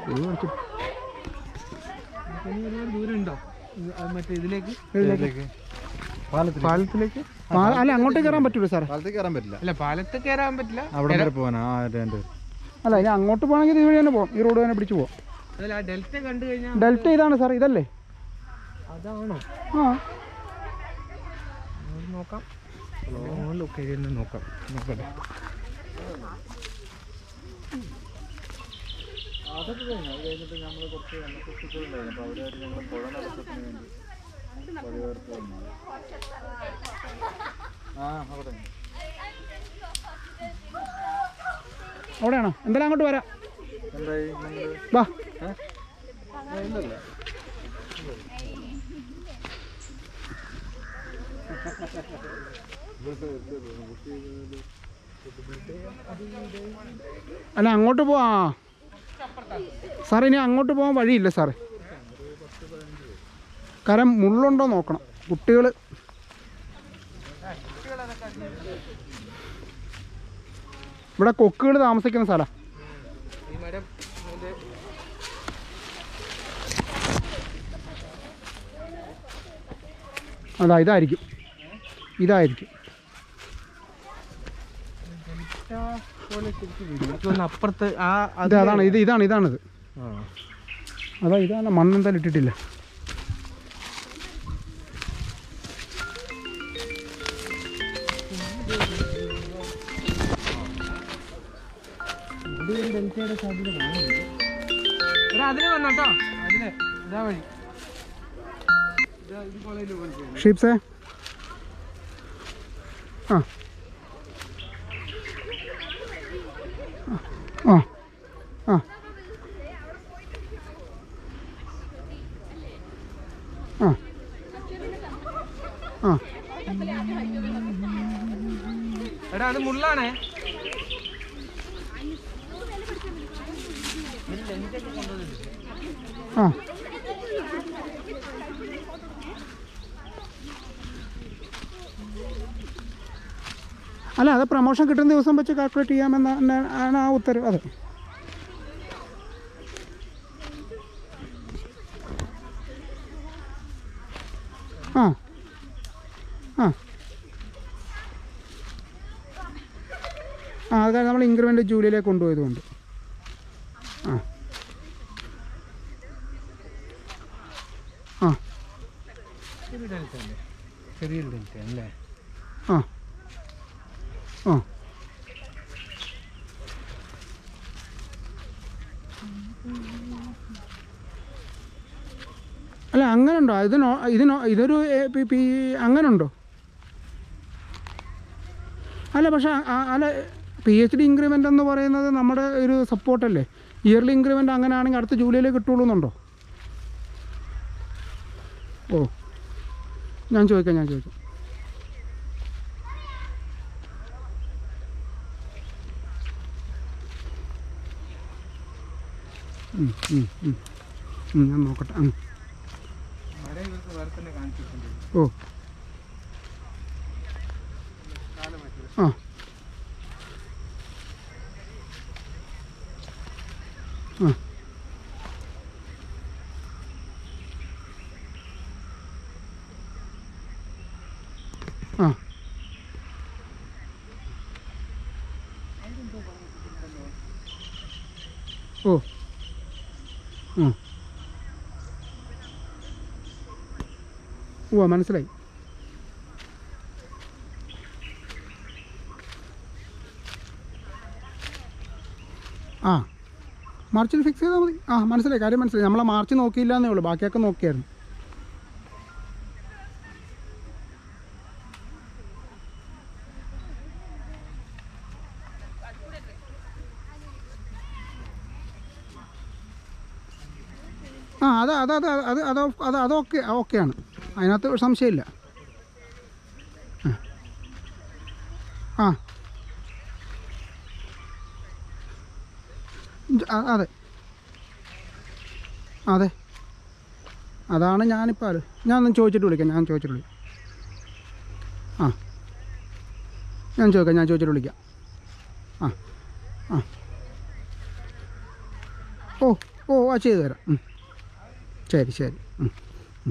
ഇത് കുറച്ച് ഇനി ഒരുപാട് ദൂരം ഉണ്ടോ മറ്റേ ഇതിലേക്ക് ഇതിലേക്ക് പാലത്തിൽ പാലത്തിലേക്ക് പാല- അല്ല അങ്ങോട്ട് കയറാൻ പറ്റൂല സാറേ പാലത്തിൽ കയറാൻ പറ്റില്ല അല്ല പാലത്ത് കയറാൻ പറ്റില്ല അവിടെ വരെ പോകാനാ ആ രണ്ട് അല്ല ഇനി അങ്ങോട്ട് പോകണമെങ്കിൽ ഈ വഴി തന്നെ പോകാം ഈ റോഡ് തന്നെ പിടിച്ച് പോകാം അതല്ല ആ ഡെൽറ്റ കണ്ടു കഴിഞ്ഞാൽ ഡെൽറ്റ ഇതാണ് സാർ ഇതല്ലേ അതാണോ ആ നമുക്ക് നോക്കാം മുകളിലൊക്കെ ഇരുന്ന് നോക്കാം നോക്കട്ടെ അതൊക്കെ കഴിഞ്ഞു അത് കഴിഞ്ഞിട്ട് നമ്മൾ കുറച്ച് കുട്ടികളുണ്ടായിരുന്നു അപ്പോൾ അവരായിട്ട് ഞങ്ങൾ പുഴ നടത്തത്തിന് വേണ്ടി വഴിയോരത്ത് വന്നു ആ അവിടെ അവിടെയാണോ എന്തായാലും അങ്ങോട്ട് വരാം എന്തായി നിങ്ങൾ വാ ഇല്ലല്ല അല്ല അങ്ങോട്ട് പോവാ സാർ ഇനി അങ്ങോട്ട് പോകാൻ വഴിയില്ല സാറേ കാരണം മുള്ളുണ്ടോ നോക്കണം കുട്ടികൾ ഇവിടെ കൊക്കുകൾ താമസിക്കുന്ന സ്ഥലം ഈ മരം അതിന്റെ അതാ ഇതായിരിക്കും ഇതായിരിക്കും പോലെ ശരിക്കും വരും. എനിക്ക് തോന്നുന്നു അപ്പുറത്ത് ആ ഇത് അതാണ് ഇത് ഇതാണ് ഇതാണിത് ആ. അതാ ഇതാണ് മണ്ണെന്തായാലും ഇട്ടിട്ടില്ല ഇവിടെ ഒരു ഡെൽറ്റയുടെ സാധ്യത കാണുന്നുണ്ട് എടാ അതിലെ വന്നോട്ടോ അതിലെ ഇതാ വഴി ഇതാ ഇത് കോളേജിൽ പോയി ഷീപ്സേ ആ ആ ആ ആ ആ എടാ അത് മുള്ളാണേ ആ അല്ല അത് പ്രൊമോഷൻ കിട്ടുന്ന ദിവസം വെച്ച് കാൽക്കുലേറ്റ് ചെയ്യാമെന്ന ആണ്- ആണ് ആ ഉത്തരവ് അതെ ആ ആ ആ അത് നമ്മൾ ഇൻക്രിമെൻ്റ് ജൂലൈയിലേക്ക് കൊണ്ടുപോയതുകൊണ്ട് ആ ആ ഒരു ഡെൽറ്റ അല്ലേ ചെറിയൊരു ഡെൽറ്റ അല്ലേ ആ ആ അല്ല അങ്ങനെ ഉണ്ടോ ഇതിനോ ഇതിനോ ഇതൊരു എ പി പി അങ്ങനെ ഉണ്ടോ അല്ല പക്ഷെ ആ- ആ- അല്ല പി എച്ച് ഡി ഇൻക്രിമെൻ്റ് എന്ന് പറയുന്നത് നമ്മുടെ ഒരു സപ്പോർട്ടല്ലേ ഇയർലി ഇൻക്രിമെൻ്റ് അങ്ങനെയാണെങ്കിൽ അടുത്ത ജൂലൈയിലേ കിട്ടുള്ളൂ എന്നുണ്ടോ ഓ ഞാൻ ചോദിക്കാം ഞാൻ ചോദിക്കാം ഉം, ഉം, ഉം. ഉം, ഞാൻ നോക്കട്ടെ ഉം. അവിടെ ഇവർക്ക് വേറെ തന്നെ കാണിച്ചിട്ടുണ്ട് ഓ ആ ആ ആ ഓ ആ ഓ മനസ്സിലായി ആ മാർച്ചിൽ ഫിക്സ് ചെയ്താൽ മതി ആ മനസ്സിലായി കാര്യം മനസ്സിലായി നമ്മളെ മാർച്ച് നോക്കിയില്ല എന്നേ ഉള്ളൂ ബാക്കിയൊക്കെ നോക്കിയായിരുന്നു ആ അത് അത് അത് അത് അത് അത് അതൊക്കെ ഓക്കെയാണ് അതിനകത്ത് ഒരു സംശയമില്ല ആ. ആ ജ- അ- അതെ അതെ അതാണ് ഞാനിപ്പോൾ ആലോ ഞാൻ ഒന്ന് ചോദിച്ചിട്ട് വിളിക്കാം ഞാൻ ചോദിച്ചിട്ട് വിളിക്കാം ആ ഞാൻ ചോദിക്കാം ഞാൻ ചോദിച്ചിട്ട് വിളിക്കാം ആ ആ ഓ ഓ ആ ചെയ്തു തരാം ഉം. ശരി ശരി ഉം. ഉം.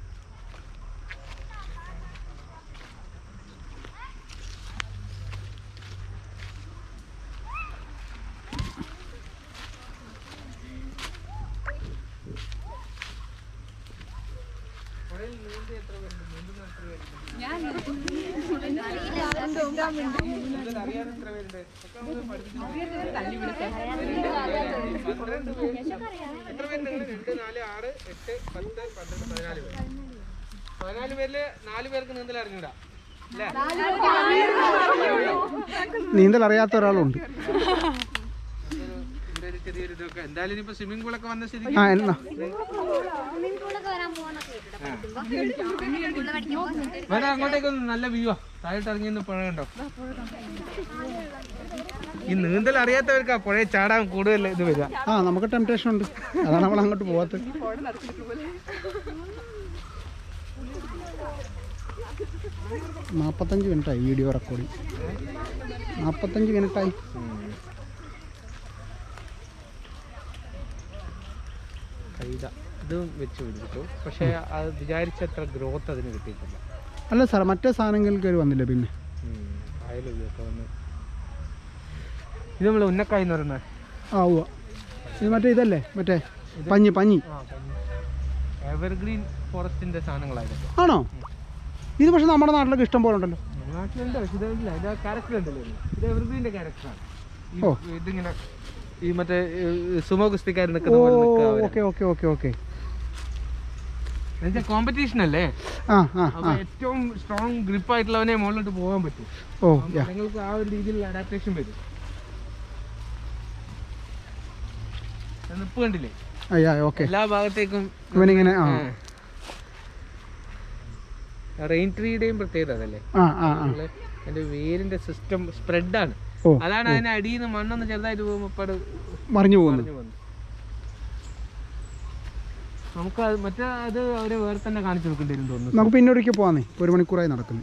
എത്ര പേരുണ്ട് നിങ്ങള്? രണ്ട് നാല് ആറ് എട്ട് പത്ത് പന്ത്രണ്ട് പതിനാല് പേര് പതിനാല് പേരില് നാല് പേർക്ക് നീന്തൽ അറിഞ്ഞൂടാ അല്ലേ നീന്തൽ അറിയാത്ത ഒരാളുണ്ട് ഇതൊരു- ഇതിന്റെ ഒരു ചെറിയൊരു ഇതൊക്കെ എന്തായാലും ഇനിയിപ്പോ സ്വിമ്മിംഗ് പൂളൊക്കെ വന്ന സ്ഥിതി ആ എന്നാ വേറെ അങ്ങോട്ടേക്കൊന്നും നല്ല വ്യൂ ആ താഴോട്ട് ഇറങ്ങി പുഴ കണ്ടോ ഈ നീന്തൽ അറിയാത്തവർക്കാ പുഴയിൽ ചാടാൻ കൂടുതൽ ഇത് വരിക ആ നമുക്ക് ടെംപ്റ്റേഷൻ ഉണ്ട് അതാണ് നമ്മൾ അങ്ങോട്ട് പോകാത്തത് നാൽപ്പത്തഞ്ച് മിനിറ്റായി വീഡിയോ റെക്കോർഡിങ് നാൽപ്പത്തഞ്ച് മിനിറ്റായി കൈത ഇതും വെച്ച് പിടിച്ചു പക്ഷേ അത് വിചാരിച്ചത്ര ഗ്രോത്ത് അതിന് കിട്ടിയിട്ടില്ല അല്ല സാർ മറ്റേ സാധനങ്ങൾ കയറി വന്നില്ല പിന്നെ അയലൊക്കെ വന്ന് ഇത് നമ്മൾ ഉന്നക്കായി എന്ന് പറയുന്നത് ആ ഉവ്വ ഇത് മറ്റേ ഇതല്ലേ മറ്റേ പഞ്ഞി പഞ്ഞി എവർഗ്രീൻ ഫോറസ്റ്റിന്റെ സാധനങ്ങളായിരുന്നു ആണോ ഇത് പക്ഷെ നമ്മുടെ നാട്ടിലൊക്കെ ഇഷ്ടം പോലെ ഉണ്ടല്ലോ നാട്ടിലുണ്ട് പക്ഷെ ഇതില്ല ഇത് ക്യാരക്ടർ ഉണ്ടല്ലോ ഇതിന്. ഇത് എവർഗ്രീന്റെ ക്യാരക്ടറാണ് ഓ. ഇതിങ്ങനെ ഈ മറ്റേ സുമോ കുസ്തിക്കാർ ഓ നിൽക്കുന്ന പോലെ നിൽക്കുക അവര്. ഓക്കെ ഓക്കെ ഓക്കെ ഓക്കെ എന്നുവെച്ചാൽ കോമ്പറ്റീഷൻ അല്ലേ ആ ആ അപ്പൊ ആ ഏറ്റവും സ്ട്രോങ് ഗ്രിപ്പ് ആയിട്ടുള്ളവനെ മുകളിലോട്ട് പോകാൻ പറ്റും ഓ അപ്പം യാ നിങ്ങൾക്ക് ആ ഒരു രീതിയിലുള്ള അഡാപ്റ്റേഷൻ വരും നിപ്പ് കണ്ടില്ലേ അയ്യാ ഓക്കെ എല്ലാ ഭാഗത്തേക്കും ഇവനിങ്ങനെ ആ റെയിൻ ട്രീയുടെയും പ്രത്യേകത അതല്ലേ ആ ആ ആ നമ്മള് അതിന്റെ വേരിന്റെ സിസ്റ്റം സ്പ്രെഡാണ് ഓ അതാണ് അതിന് അടിയിൽ നിന്ന് മണ്ണൊന്ന് ചെറുതായിട്ട് പോകുമ്പോൾ ഇപ്പട് മറിഞ്ഞു പോകുന്നു പറഞ്ഞു വന്നു നമുക്ക് അത് മറ്റേ അത് അവരെ വേറെ തന്നെ കാണിച്ചു കൊടുക്കേണ്ടി വരും തോന്നുന്നു നമുക്ക് പിന്നെ ഒരിക്കൽ പോവാന്നേ ഒരു മണിക്കൂറായി നടക്കുന്നു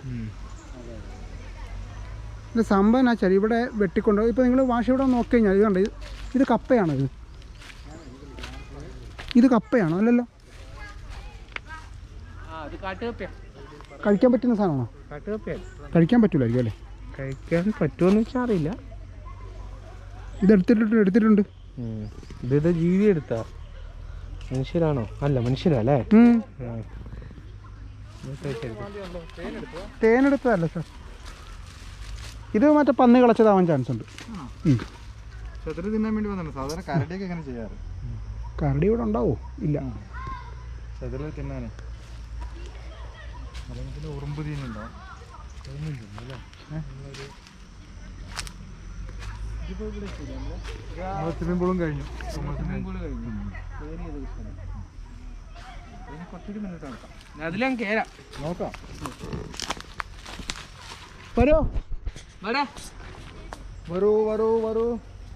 ഇത് സംഭവം എന്നാ വെച്ചാൽ ഇവിടെ വെട്ടിക്കൊണ്ട് ഇപ്പോൾ നിങ്ങൾ വാശി ഇവിടെ നോക്കി കഴിഞ്ഞാൽ ഇത് കണ്ട് ഇത് ഇത് കപ്പയാണോ ഇത് ഇത് കപ്പയാണോ അല്ലല്ലോ ആ അത് കാട്ടുകപ്പയാ കഴിക്കാൻ പറ്റുന്ന സാധനമാണോ കാട്ടുകപ്പയാണ് കഴിക്കാൻ പറ്റൂലായിരിക്കും അല്ലേ കഴിക്കാൻ പറ്റുമെന്ന് വെച്ചാൽ അറിയില്ല ഇത് എടുത്തിട്ടുണ്ട് എടുത്തിട്ടുണ്ട് ഇത് ജീവി എടുത്താ മനുഷ്യരാണോ അല്ല മനുഷ്യരാ അല്ലേ ഉം. ആ. ഇത് കഴിച്ചെടുക്കാം. തേനെടുത്തതല്ല സാർ ഇത് മറ്റേ പന്നി കളച്ചതാവാൻ ചാൻസ് ഉണ്ട് ഉം. ചെറുത് തിന്നാൻ വേണ്ടി വന്നിട്ടുണ്ട് സാധാരണ കരടിയൊക്കെ എങ്ങനെ ചെയ്യാറ് കരടി ഇവിടെ ഉണ്ടാവോ ഇല്ല ചെറുതിൽ തിന്നാനേ അല്ലെങ്കിൽ ഉറുമ്പ് തീനുണ്ടോ സ്വിമ്മിംഗ് പൂളും കഴിഞ്ഞു Swimming pool കഴിഞ്ഞു. Clear ചെയ്ത് വെച്ചിട്ടുണ്ട്. ഇനി കുറച്ചുകൂടി മുന്നോട്ട് നടക്കാം. അതിലും കേറാം നോക്കാം വരോ വേടാ വരൂ വരൂ വരൂ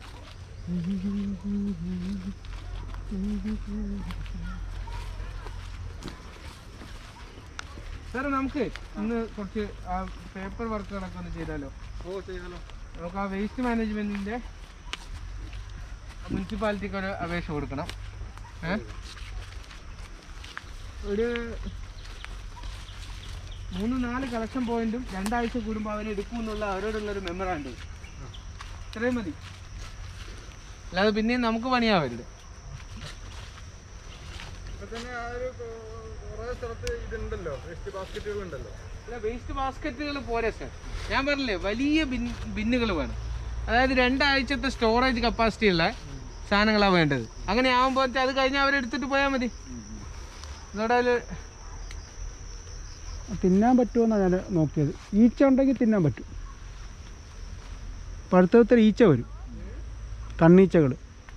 സാറേ നമുക്ക് ഇന്ന് കുറച്ച് ആ പേപ്പർ വർക്കുകളൊക്കെ ഒന്ന് ചെയ്താലോ ഓ ചെയ്യാലോ നമുക്ക് ആ വേസ്റ്റ് മാനേജ്മെന്റിന്റെ മുനിസിപ്പാലിറ്റിക്ക് ഒരു അപേക്ഷ കൊടുക്കണം ഏ ഒരു മൂന്ന് നാല് കളക്ഷൻ പോയിന്റും രണ്ടാഴ്ച കൂടുമ്പോൾ അവരെ എടുക്കുമെന്നുള്ള അവരോടുള്ള ഒരു മെമ്മറാണ്ട് ഇത്രയും മതി അല്ലാതെ പിന്നെയും നമുക്ക് പണിയാവരുത് ഇപ്പൊ തന്നെ ആ ഒരു കുറേ സ്ഥലത്ത് ഇതുണ്ടല്ലോ വേസ്റ്റ് ബാസ്ക്കറ്റുകൾ ഉണ്ടല്ലോ അല്ല വേസ്റ്റ് ബാസ്ക്കറ്റുകൾ പോരെ സാർ ഞാൻ പറഞ്ഞില്ലേ വലിയ ബിൻ ബിന്നുകൾ വേണം അതായത് രണ്ടാഴ്ചത്തെ സ്റ്റോറേജ് കപ്പാസിറ്റി ഉള്ള സാധനങ്ങളാണ് വേണ്ടത് അങ്ങനെ ആകുമ്പോൾ അത് കഴിഞ്ഞാൽ അവരെടുത്തിട്ട് പോയാൽ മതി എന്നോട് അതിൽ തിന്നാൻ പറ്റുമെന്നാണ് ഞാൻ നോക്കിയത് ഈച്ച ഉണ്ടെങ്കിൽ തിന്നാൻ പറ്റും പഴുത്തത്തിൽ ഈച്ച വരും കണ്ണീച്ചകൾ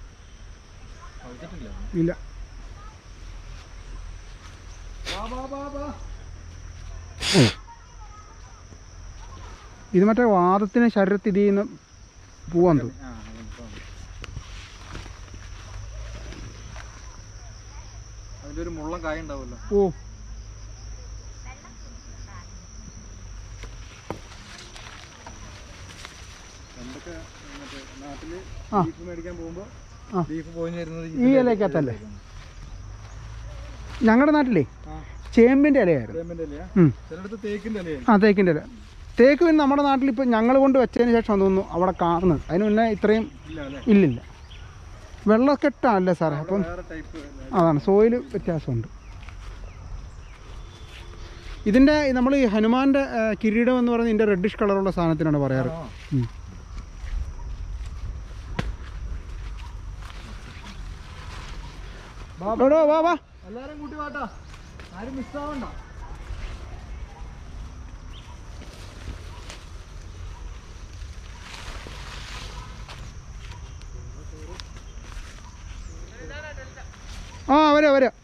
ഇല്ല ഇത് മറ്റേ വാദത്തിന് ശരീരത്തിൽ ഇത് ചെയ്യുന്ന പോവാൻ തോന്നുന്നു അതിന്റെ ഒരു മുള്ളം കായ ഉണ്ടാവുമല്ലോ ഓ പണ്ടൊക്കെ മറ്റേ നാട്ടില് ആ. ബീഫ് മേടിക്കാൻ പോകുമ്പോ ആ. ലീഫ് പോയി വരുന്നത് ഈ ഇലക്കകത്തല്ലേ ഞങ്ങളുടെ നാട്ടിലേ ആ ചേമ്പിൻ്റെ ഇലയായിരുന്നു ചേമ്പിന്റെ ഇലയാ ഉം. ചിലയിടത്ത് തേക്കിന്റെ ഇലയായി ആ തേക്കിൻ്റെ ഇല തേക്ക് പിന്നെ നമ്മുടെ നാട്ടിൽ ഇപ്പോൾ ഞങ്ങൾ കൊണ്ട് വെച്ചതിന് ശേഷം തോന്നുന്നു അവിടെ കാണുന്നത് അതിന് മുന്നേ ഇത്രയും ഇല്ല അല്ലേ ഇല്ലില്ല വെള്ളക്കെട്ടാണല്ലേ സാറേ അപ്പം വേറെ ടൈപ്പ് അതാണ് സോയിൽ വ്യത്യാസമുണ്ട് ഇതിൻ്റെ നമ്മൾ ഈ ഹനുമാൻ്റെ ആ, കിരീടം എന്ന് പറയുന്നത് ഇതിൻ്റെ റെഡിഷ് കളറുള്ള സാധനത്തിനാണ് പറയാറ് ഉം. എടോ, വാ വാ എല്ലാരും കൂട്ടി വാട്ടാ ആരും മിസ്സാവണ്ട ആ വരാ വരാ